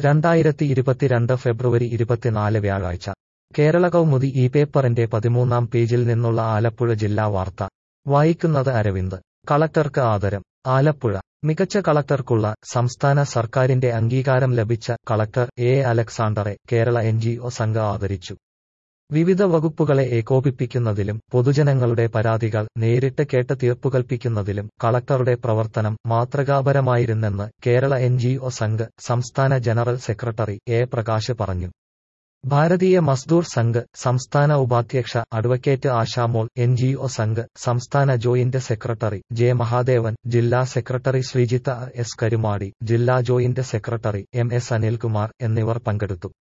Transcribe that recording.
രണ്ടായിരത്തി ഇരുപത്തിരണ്ട് ഫെബ്രുവരി ഇരുപത്തിനാല് വ്യാഴാഴ്ച കേരള കൗമുദി ഈ പേപ്പറിന്റെ പതിമൂന്നാം പേജിൽ നിന്നുള്ള ആലപ്പുഴ ജില്ലാ വാർത്ത വായിക്കുന്നത് അരവിന്ദ് കളക്ടർക്ക് ആദരം ആലപ്പുഴ മികച്ച കളക്ടർക്കുള്ള സംസ്ഥാന സർക്കാരിന്റെ അംഗീകാരം ലഭിച്ച കളക്ടർ എ അലക്സാണ്ടറെ കേരള എൻജിഒ സംഘം ആദരിച്ചു വിവിധ വകുപ്പുകളെ ഏകോപിപ്പിക്കുന്നതിലും പൊതുജനങ്ങളുടെ പരാതികൾ നേരിട്ട് കേട്ട് തീർപ്പുകൽപ്പിക്കുന്നതിലും കളക്ടറുടെ പ്രവർത്തനം മാതൃകാപരമായിരുന്നെന്ന് കേരള എൻജിഒ സംഘ് സംസ്ഥാന ജനറൽ സെക്രട്ടറി എ പ്രകാശ് പറഞ്ഞു ഭാരതീയ മസ്ദൂർ സംഘ് സംസ്ഥാന ഉപാധ്യക്ഷ അഡ്വക്കേറ്റ് ആശാമോൾ എൻജിഒ സംഘ് സംസ്ഥാന ജോയിന്റ് സെക്രട്ടറി ജെ മഹാദേവൻ ജില്ലാ സെക്രട്ടറി ശ്രീജിത്ത എസ് കരുമാടി ജില്ലാ joint secretary M S Anilkumar എന്നിവർ പങ്കെടുത്തു